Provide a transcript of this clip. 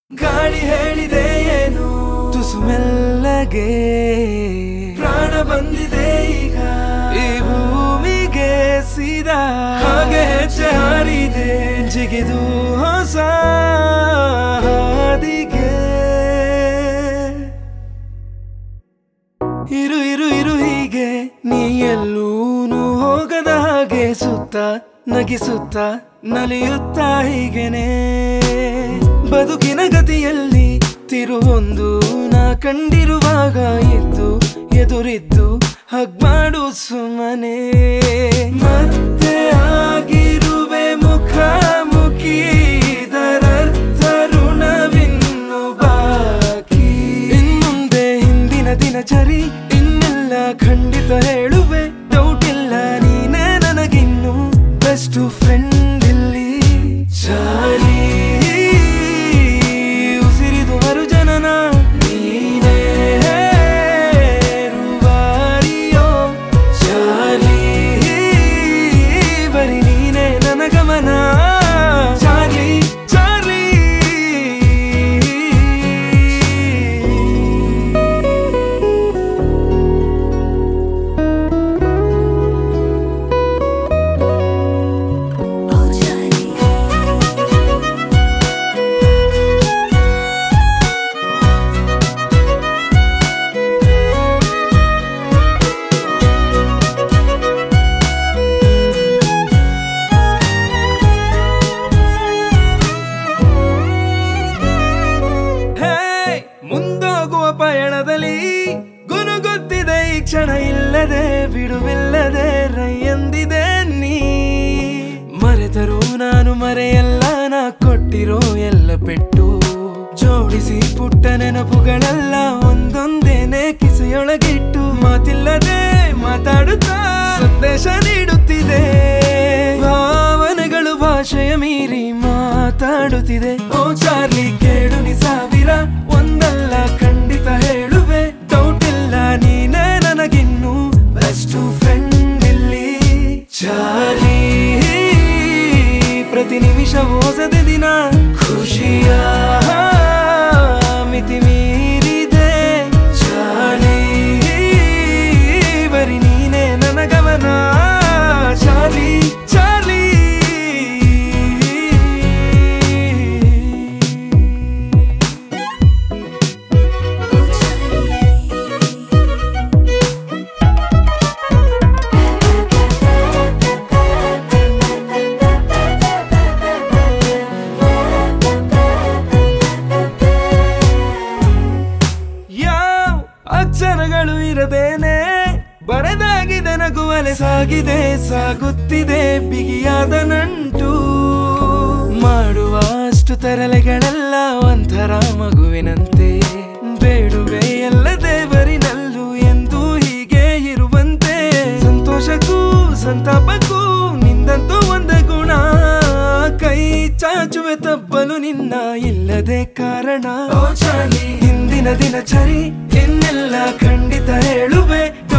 ಗಾಳಿ ಹೇಳಿದೆ ಏನು ತುಸು ಮೆಲ್ಲಗೆ ಪ್ರಾಣ ಬಂದಿದೆ ಈಗ ಈ ಭೂಮಿಗೆ ಸೀದಾ ಹಾಗೆ ಹೆಜ್ಜೆ ಹಾರಿದೆ ಜಿಗಿದು ಹೊಸ ಹಾದಿಗೆ ಇರು ಇರು ಇರು ಹೀಗೆ ನೀ ಎಲ್ಲೂನು ಹೋಗದ ಹಾಗೆ ಸುತ್ತ ನಗಿಸುತ್ತ ನಲಿಯುತ್ತ ಹೀಗೆನೆ ಬದುಕಿನ ಗತಿಯಲ್ಲಿ ತಿರುವೊಂದು ನಾ ಕಂಡಿರುವಾಗ ಇದ್ದು ಎದುರಿದ್ದು ಹಗ್ಮಾಡು ಸುಮ್ಮನೆ ಮತ್ತೆ ಆಗಿರುವೆ ಮುಖಾಮುಖಿ ಇದರರ್ಥ ಋಣವಿನ್ನು ಬಾಕಿ ಇನ್ಮುಂದೆ ಹಿಂದಿನ ದಿನಚರಿ ಇನ್ನೆಲ್ಲ ಖಂಡಿತ ಹೇಳುವೆ ಡೌಟ್ ಇಲ್ಲ ನೀನೇ ನನಗಿನ್ನು ಬೆಸ್ಟ್ ಫ್ರೆಂಡ್ ಇಲ್ಲಿ ಚಾಲಿ ಉಸಿರಿದು ಮರು ಜನನ ನೀನೇ ರೂವಾರಿಯೋ ಚಾಲಿ ಬರಿ ನೀನೇ ನನ್ನ ಗಮನ Charlie Charlie Oh Charlie, hey ಮುಂದೋಗುವ ಪಯಣದಲ್ಲಿ ಗುನುಗುತ್ತಿದೆ ಈ ಕ್ಷಣ ಇಲ್ಲದೆ ಬಿಡುವಿಲ್ಲದೆ ರೈ ಎಂದಿದೆ ನೀ ಮರೆತರೂ ನಾನು ಮರೆಯಲ್ಲ ನಾ ಕೊಟ್ಟಿರೋ ಎಲ್ಲ ಪೆಟ್ಟು ಜೋಡಿಸಿ ಪುಟ್ಟ ನೆನಪುಗಳೆಲ್ಲ ಒಂದೊಂದೇನೆ ಕಿಸೆಯೊಳಗಿಟ್ಟು ಮಾತಿಲ್ಲದೆ ಮಾತಾಡುತ್ತಾ ಸಂದೇಶ ನೀಡುತ್ತಿದೆ ಭಾವನೆಗಳು ಭಾಷೆಯ ಮೀರಿ ಮಾತಾಡುತ್ತಿದೆ ಓ ಚಾರ್ಲಿ ಕೇಳು ನಿ ಸಾವಿರ ಒಂದಲ್ಲ ಖಂಡಿತ ಹೇಳುವೆ ಡೌಟ್ ಇಲ್ಲ ನೀನೇ ನನಗಿನ್ನು ಬೆಸ್ಟ್ ಫ್ರೆಂಡ್ ಇಲ್ಲಿ ಚಾರ್ಲಿ ಪ್ರತಿ ನಿಮಿಷ ಹೊಸದೆ ದಿನ ಖುಷಿಯ ಮಿತಿ ಮೀರಿದೆ ಚಾರ್ಲಿ ಬರಿ ನೀನೇ ನನ್ನ ಗಮನ ಚಾರ್ಲಿ ಚಾರ್ಲಿ oh ಯಾವ ಅಕ್ಷರಗಳು ಇರದೇನೆ ಬರೆದಾಗಿದೆ ನಗುವಲೆ ಸಾಗಿದೆ ಸಾಗುತ್ತಿದೆ ಬಿಗಿಯಾದ ನಂಟು ಮಾಡುವ ಅಷ್ಟು ತರಲೆಗಳೆಲ್ಲ ಒಂಥರ ಮಗುವಿನಂತೆ ಬೇಡುವೆ ಎಲ್ಲ ದೇವರಿನಲ್ಲೂ ಎಂದು ಹೀಗೆ ಇರುವಂತೆ ಸಂತೋಷಕ್ಕೂ ಸಂತಾಪಕ್ಕೂ ನಿಂದಂತೂ ಒಂದೇ ಗುಣ ಕೈ ಚಾಚುವೆ ತಪ್ಪಲು ನಿನ್ನ ಇಲ್ಲದೆ ಕಾರಣ ಓ ಚಾಲಿ ಹಿಂದಿನ ದಿನಚರಿ ಇನ್ನೆಲ್ಲ ಖಂಡಿತ ಹೇಳುವೆ